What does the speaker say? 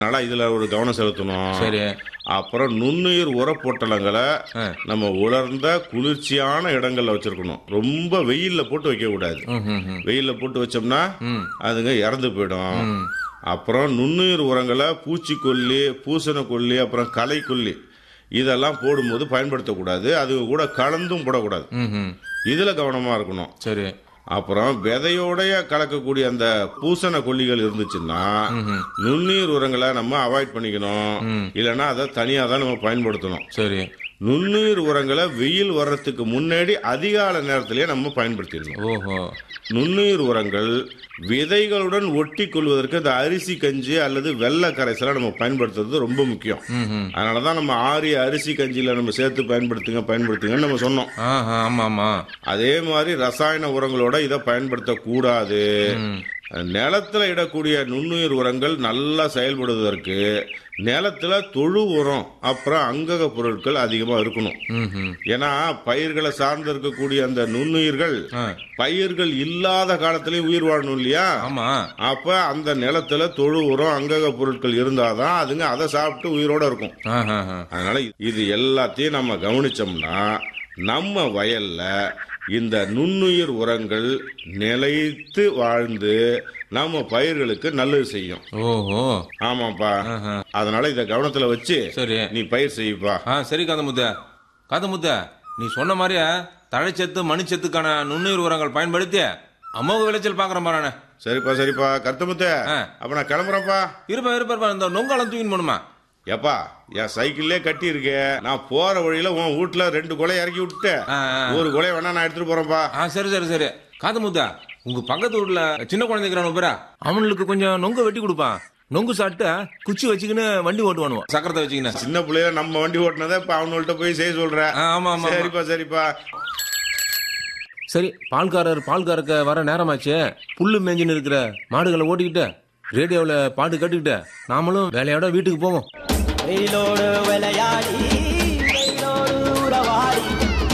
அதனால இதுல ஒரு கவனம் செலுத்தணும் சரி அப்புறம் நுண்ணுயிர் உரப்பொட்டலங்களை ஆ. நம்ம உலர்ந்த குளிர்ச்சியான இடங்கள்ல வச்சிருக்கணும் ரொம்ப வெயில்ல போட்டு வைக்க கூடாது ம் ம் ம் வெயில்ல போட்டு வச்சோம்னா ம் அதுங்க இறந்து போயிடும் ம். அப்புறம் நுண்ணுயிர் உரங்களை பூச்சிக்கொல்லி பூசணக்கொல்லி அப்புறம் களைக்கொல்லி இதெல்லாம் போடும்போது பயன்படுத்தக்கூடாது அது கூட கலந்தும் போடக்கூடாது ம் ம் இதுல கவனமா இருக்கணும் சரி அப்புறம் விதையோடைய கலக்கக்கூடிய அந்த பூசண கொல்லிகள் இருந்துச்சுன்னா ம்ஹும். நுண்ணீர் உரங்களை நம்ம அவாய்ட் பண்ணிக்கணும் இல்லைன்னா அதை தனியாக தான் நம்ம பயன்படுத்தணும் சரி நுண்ணுயிர் உரங்களை வெயில் வர்றதுக்கு முன்னாடி அதிகால நேரத்திலேயே நம்ம பயன்படுத்திடணும் ஓஹோ நுண்ணுயிர் உரங்கள் விதைகளுடன் ஒட்டி கொள்வதற்கு இந்த அரிசி கஞ்சி அல்லது வெள்ளை கரைசலை நம்ம பயன்படுத்துறது ரொம்ப முக்கியம் ம் ம் அதனால தான் நம்ம ஆரிய அரிசி கஞ்சியில் நம்ம சேர்த்து பயன்படுத்துங்க பயன்படுத்துங்கன்னு நம்ம சொன்னோம் ஆஹா ஆமா ஆமா அதே மாதிரி ரசாயன உரங்களோட இதை பயன்படுத்தக்கூடாது நிலத்துல இடக்கூடிய நுண்ணுயிர் உரங்கள் நல்லா செயல்படுவதற்கு நிலத்துல தொழு உரம் அப்புறம் அங்கக பொருட்கள் அதிகமா இருக்கணும் ம் ம் ஏன்னா பயிர்களை சார்ந்து இருக்கக்கூடிய அந்த நுண்ணுயிர்கள் ஆ பயிர்கள் இல்லாத காலத்திலயும் உயிர் வாழணும் இல்லையா ஆமா அப்ப அந்த நிலத்துல தொழு உரம் அங்கக பொருட்கள் இருந்தாதான் அதுங்க அதை சாப்பிட்டு உயிரோட இருக்கும் ஆஹா ஆஹா. அதனால இது எல்லாத்தையும் நம்ம கவனிச்சோம்னா நம்ம வயல்ல இந்த நுண்ணுயிர் உரங்கள் நிலைத்து வாழ்ந்து நம்ம பயிர்களுக்கு நல்லது செய்யும் ஓஹோ ஆமாப்பா ஆஹா. அதனால இத கவனத்துல வச்சு சரி நீ பயிர் செய்ப்பா ஆ சரி காதமுத்த காதமுத்த நீ சொன்ன மாதிரியே தழைச்சத்து மணிச்சத்துக்கான நுண்ணுயிர் உரங்கள் பயன்படுத்தி அமோக விளைச்சல் பாக்குறேன் பாருண்ணே சரிப்பா சரிப்பா கருத்தமுத்த ஆ. அப்ப நான் கிளம்புறேன்ப்பா இருப்பா இருப்பா இந்த நொங்காலம் தூக்கின்னு போணுமா ஏப்பா என் சைக்கிள்லே கட்டி இருக்கே நான் போற வழியில உன் வீட்டுல ரெண்டு கொலை இறக்கி விட்டுட்டு ஆ, ஆ. ஒரு கொலை வேணா நான் எடுத்துட்டு போறேன்ப்பா ஆ சரி சரி சரி காதமுத்தா உங்க பக்கத்து வீட்டுல சின்ன குழந்தைக்கிறானு பேரா அவனுக்கு கொஞ்சம் நொங்கு வெட்டி கொடுப்பான் நொங்கு சாப்பிட்டு குச்சி வச்சுக்கின்னு வண்டி ஓட்டுவானுவான் சக்கரத்தை வச்சுக்கின்னு சின்ன பிள்ளையில நம்ம வண்டி ஓட்டினதை இப்ப அவனுள்ட்ட போய் செய்ய சொல்ற ஆ, ஆமா ஆமா ஆமா. சரிப்பா சரிப்பா சரி பால்காரர் பால் கறக்க வர நேரமாச்சு புல்லு மேஞ்சின்னு இருக்கிற மாடுகளை ஓட்டிக்கிட்டு ரேடியோவில் பாட்டு கேட்டுக்கிட்டு நாமளும் வேலையோட வீட்டுக்கு போவோம் வெயிலோடு விளையாடி